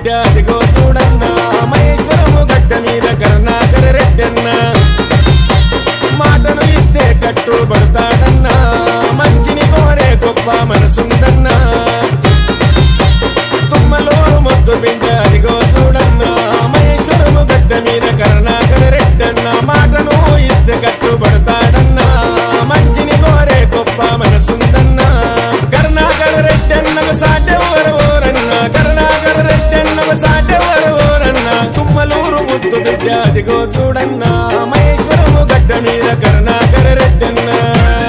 బిడ్డ అదిగో చూడన్నా మహేశ్వరము గడ్డ మీద కరుణాకర రెడ్డన్న మాటను ఇస్తే కట్టుబడతాడన్నా మంచిని కోరే గొప్ప మనసుందన్నా తుమ్మలో మొద్దు బిడ్డ అదిగో చూడన్నా మహేశ్వరము గడ్డ మీద కరుణాకర రెడ్డన్న మాటను ఇస్తే కట్టుబడతాడన్నా మంచిని కోరే గొప్ప మనసుందన్నా కరుణాకర రెడ్డన్నకు సాటెవరు ఓరన్నా కరుణాకర రెడ్డన్నకు సాటెవరు ఓరన్నా తుమ్మలూరు ముద్దు బిడ్డ అదిగో చూడన్నా మహేశ్వరము గడ్డ మీద కరుణాకర రెడ్డన్నా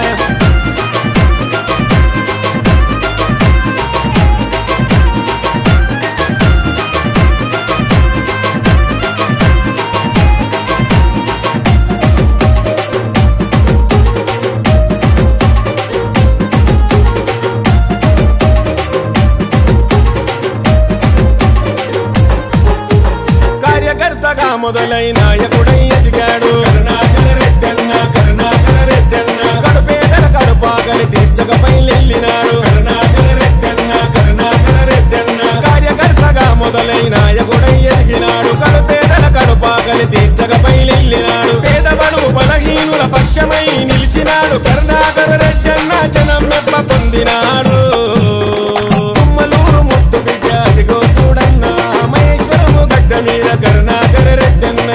కార్యకర్తగా మొదలై నాయకుడై ఎదిగాడు కరుణాకర రెడ్డన్న కరుణాకర రెడ్డన్న కడుపేదల కడుపాగలి తీర్చకపై వెళ్ళినాడు కరుణాకర రెడ్డన్న కరుణాకర రెడ్డన్న కార్యకర్తగా మొదలై నాయకుడై ఎదిగినాడు కడుపేదల కడుపాగలి తీర్చకపై వెళ్ళినాడు పేదబడు బలహీనుల పక్షమై నిలిచినాడు కరుణాకర రెడ్డన్న జనం మెప్ప పొందినాడు తుమ్మలూరు ముద్దు బిడ్డ అదిగో చూడన్నా మహేశ్వరము గడ్డ మీద కరుణాకర రెడ్డన్న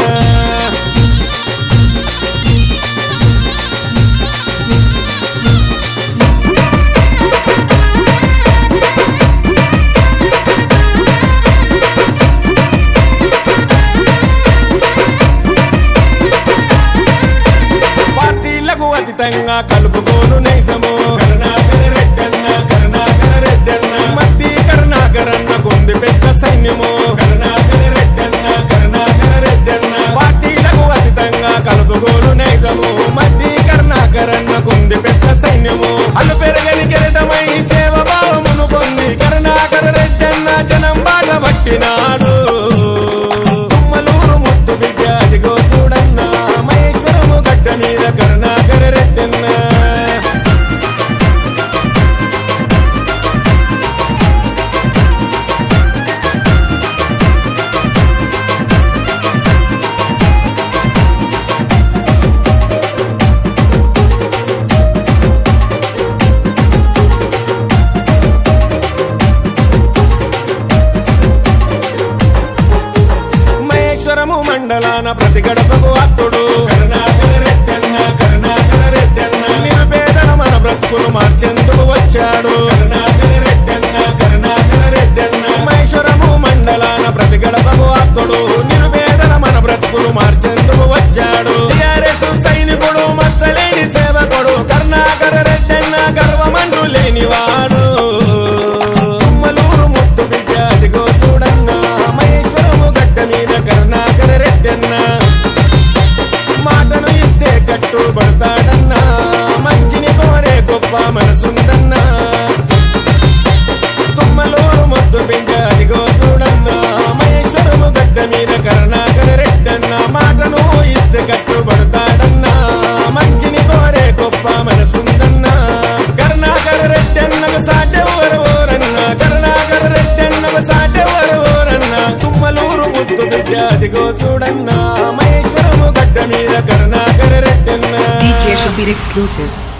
పార్టీలకు అతీతంగా కలుపుకోను నైసము కరుణాకర రెడ్డన్న కరుణాకర రెడ్డన్న మధ్య కరుణాకరన్న కొంది పెద్ద సైన్యము కరుణాకర రెడ్డన్న కరుణాకర రెడ్డన్న పార్టీలకు అతీతంగా కలుపుకోను నైసము మధ్య కరుణాకరన్న కొంది పెద్ద సైన్యము అలు పెరగని కిరటమై సేవ భావమును పొంది కరుణాకర రెడ్డన్న జనం బాట పట్టినాడు తుమ్మలూరు ముద్దు బిడ్డ అదిగో చూడన్నా మహేశ్వరము గడ్డ మీద కరుణాకర రెడ్డన్న మహేశ్వరము మండలాన ప్రతి గడపకు అత్తుడు కరుణాకర రెడ్డన్న కరుణాకర రెడ్డన్న నిరుపేదల మన బ్రతుకులు మార్చేందుకు వచ్చాడు కరుణాకర రెడ్డన్న కరుణాకర రెడ్డన్న మహేశ్వరము మండలాన ప్రతి గడపకు అత్తుడు నిరుపేదల మన బ్రతుకులు మార్చేందుకు వచ్చాడు టిఆర్ఎస్ సైనికుడు మచ్చలేని సేవకుడు కరుణాకర రెడ్డన్న గర్వమంటూ లేనివాడు తుమ్మలూరు ముద్దు బిడ్డ అదిగో చూడన్నా మహేశ్వరము గడ్డ మీద కరుణాకర రెడ్డన్న మాటను ఇస్తే కట్టుబడతాడన్నా మంచిని కోరే గొప్ప మనసుందన్నా తుమ్మలూరు ముద్దు బిడ్డ అదిగో చూడన్నా మహేశ్వరము గడ్డ మీద కరుణాకర రెడ్డన్న మాటను ఇస్తే కట్టుబడతాడన్నా మంచిని కోరే గొప్ప మనసుందన్నా కరుణాకర రెడ్డన్నకు సాటెవరు ఓరన్నా కరుణాకర రెడ్డన్నకు సాటెవరు ఓరన్నా తుమ్మలూరు ముద్దు బిడ్డ అదిగో చూడన్నా మహేశ్వరము గడ్డ మీద కరుణాకర రెడ్డన్నా DJ Shabir exclusive.